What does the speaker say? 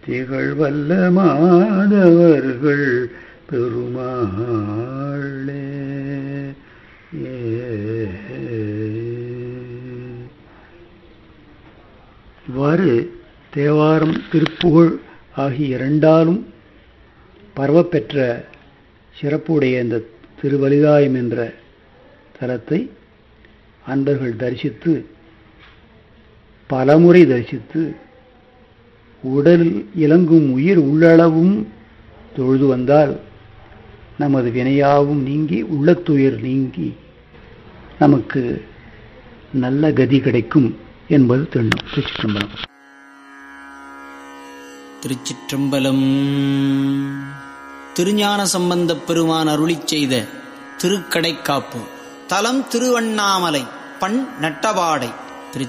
திகழ்வல்ல மாதவர்கள் பெருமாளே ஏ. இவ்வாறு தேவாரம் திருப்புகழ் ஆகிய இரண்டாலும் பரவப்பெற்ற சிறப்புடைய இந்த திருவலிதாயம் என்ற தலத்தை அன்பர்கள் தரிசித்து பலமுறை தரிசித்து உடலில் இலங்கும் உயிர் உள்ளளவும் தொழுது வந்தால் நமது வினையாவும் நீங்கி உள்ளத்துயிர் நீங்கி நமக்கு நல்ல கதி கிடைக்கும் என்பது தெண்ணும் திருச்சிற்றம்பலம் திருச்சிற்றம்பலம் திருஞான சம்பந்தப் பெருமான் அருளிச் செய்த திருக்கடைக்காப்பு தலம் திருவண்ணாமலை பண் நட்டபாடை